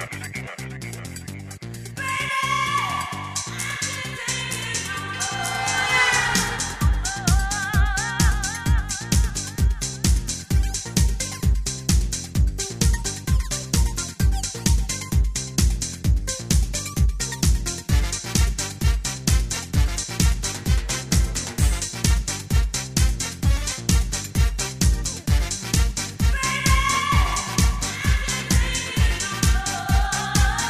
Baby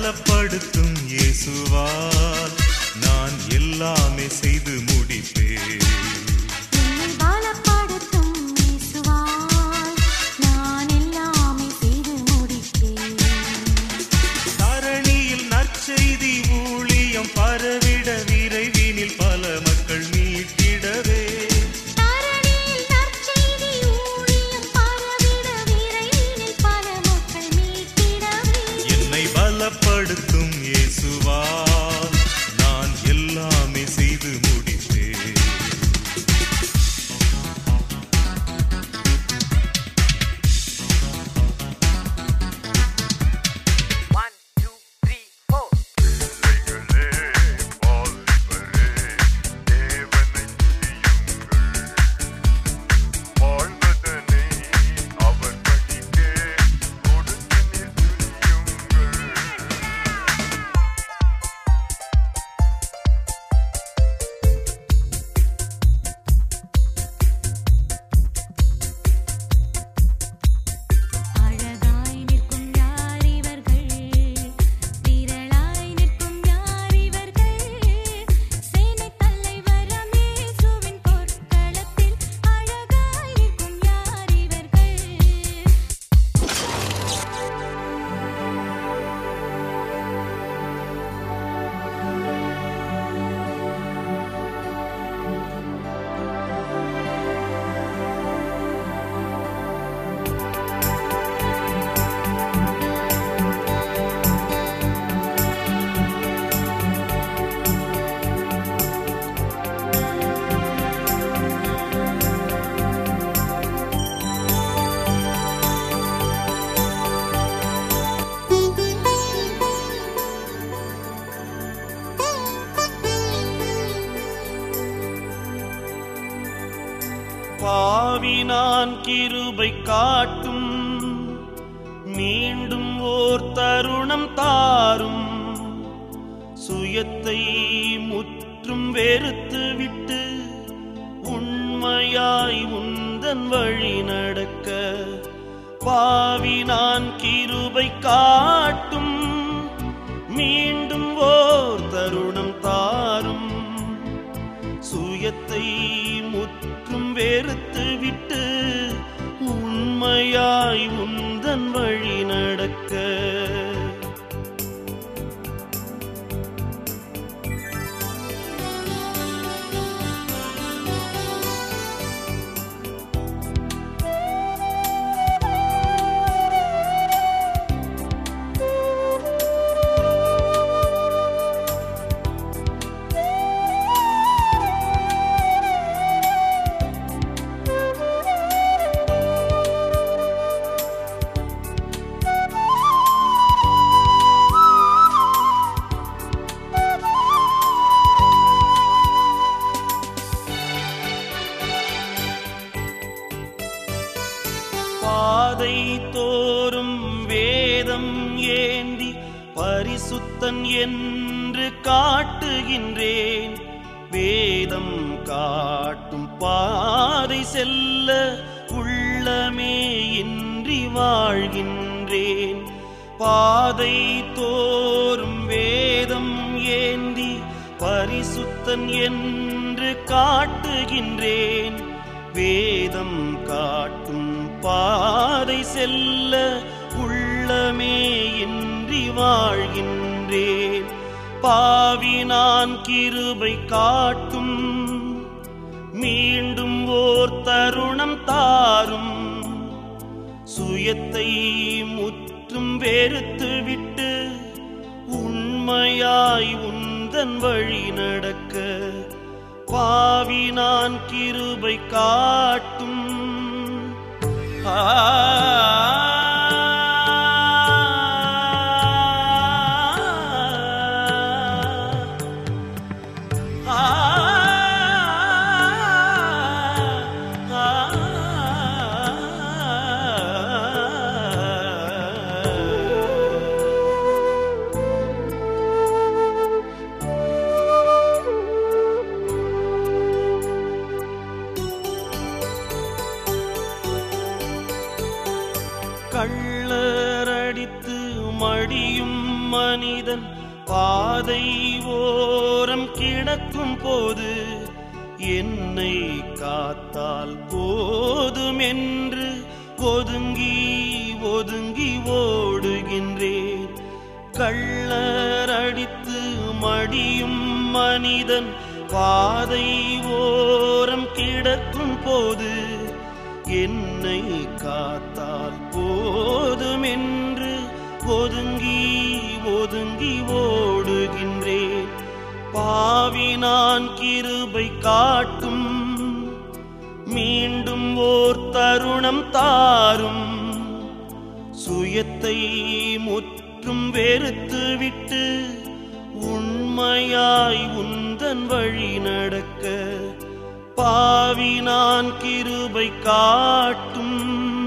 பலப்படுத்தும் இயேசுவால் நான் எல்லாமே செய்து முடிப்பேன் என்னை பலப்படுத்தும் இயேசுவால் நான் எல்லாமே செய்து முடிப்பேன் தரணியில் நற்செய்தி ஊழியம் பரவிட விரைவினில் பல மக்கள் மீட்டிடவே தரணியில் நற்செய்தி ஊழியம் பரவிட விரைவினில் பல மக்கள் மீட்டிடவே என்னை பலப்படுத்தும் இயேசுவால் நான் எல்லாமே செய்து முடிப்பேன் One, two, three, four. பிள்ளைகளே, வாலிபரே, தேவனை துதியுங்கள். வாழ்வதனை அவர் பணிக்கே கொடுத்து நீர் துதியுங்கள். அழகாய் நிற்கும் யார் இவர்கள் விரலாய் நிற்கும் யார் இவர்கள் சேனை தலைவரம் இயேசுவின் பொற்களத்தில் அழகாய் நிற்கும் யார் இவர்கள் பாவி நான் கிருபை காட்டும் மீண்டும் ஓர் தருணம் தாரும் சுயத்தை முற்றும் வெறுத்து விட்டு உண்மையாய் உந்தன் வழி நடக்க பாவி நான் கிருபை காட்டும் மீண்டும் ஓர் தருணம் தாரும் சுயத்தை முற்றும் வெறுத்து விட்டு உண்மையாய் உந்தன் வழி நடக்க பாதை தோறும் வேதம் ஏந்தி பரிசுத்தன் என்று காட்டுகின்றேன் வேதம் காட்டும் பாதை செல்ல உள்ளமே இன்றி வாழ்கின்றேன் பாதை தோறும் வேதம் ஏந்தி பரிசுத்தன் என்று காட்டுகின்றேன் வேதம் காட்டும் பாதை செல்ல உள்ளமே இன்றி வாழ்கின்றேன் பாவி நான் கிருபை காட்டும் மீண்டும் ஓர் தருணம் தாரும் சுயத்தை முற்றும் வெறுத்து விட்டு உண்மையாய் உந்தன் வழி நடக்க பாவி நான் கிருபை காட்டும் ஆ கள்ளர் அடித்து மடியும் மனிதன் பாதை ஓரம் கிடக்கும் போது என்னை காத்தால் போதும் என்று ஒதுங்கி ஒதுங்கி ஓடுகின்றேன் கள்ளர் அடித்து மடியும் மனிதன் பாதை ஓரம் கிடக்கும் போது என்னை காத்தால் போதும் என்று ஒதுங்கி ஒதுங்கி ஓடுகின்றேன் பாவி நான் கிருபை காட்டும் மீண்டும் ஓர் தருணம் தாரும் சுயத்தை முற்றும் வெறுத்து விட்டு உண்மையாய் உந்தன் வழி நடக்க பாவி நான் கிருபை காட்டும்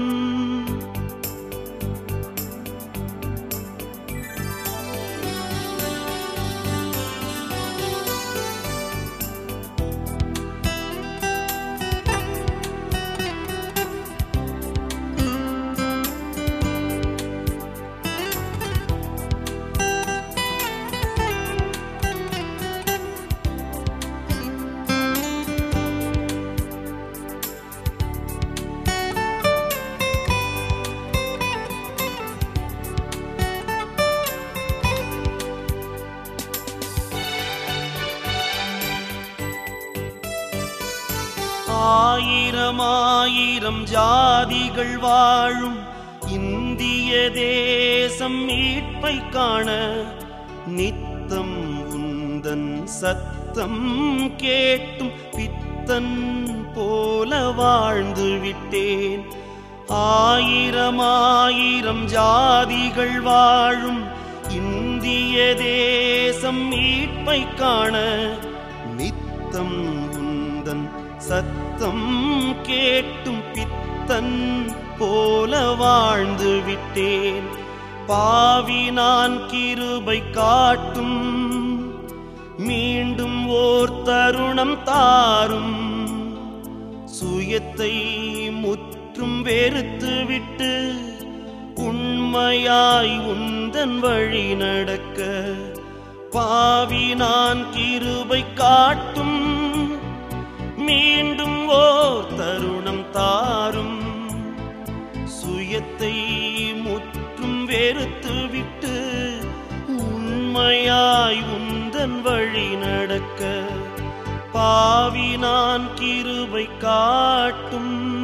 ஆயிரம் ஆயிரம் ஜாதிகள் வாழும் இந்திய தேசம் மீட்பை காண நித்தம் உந்தன் சத்தம் கேட்டும் பித்தன் போல வாழ்ந்து விட்டேன் ஆயிரம் ஆயிரம் ஜாதிகள் வாழும் இந்திய தேசம் மீட்பை காண நித்தம் உந்தன் சத்தம் கேட்டும் பித்தன் போல வாழ்ந்து விட்டேன் பாவி நான் கிருபை காட்டும் மீண்டும் ஓர் தருணம் தாரும் சுயத்தை முற்றும் வெறுத்து விட்டு உண்மையாய் உந்தன் வழி நடக்க பாவி நான் கிருபை காட்டும் மீண்டும் ஓர் தருணம் தாரும் சுயத்தை முற்றும் வெறுத்து விட்டு உண்மையாய் உந்தன் வழி நடக்க பாவி நான் கிருபை காட்டும்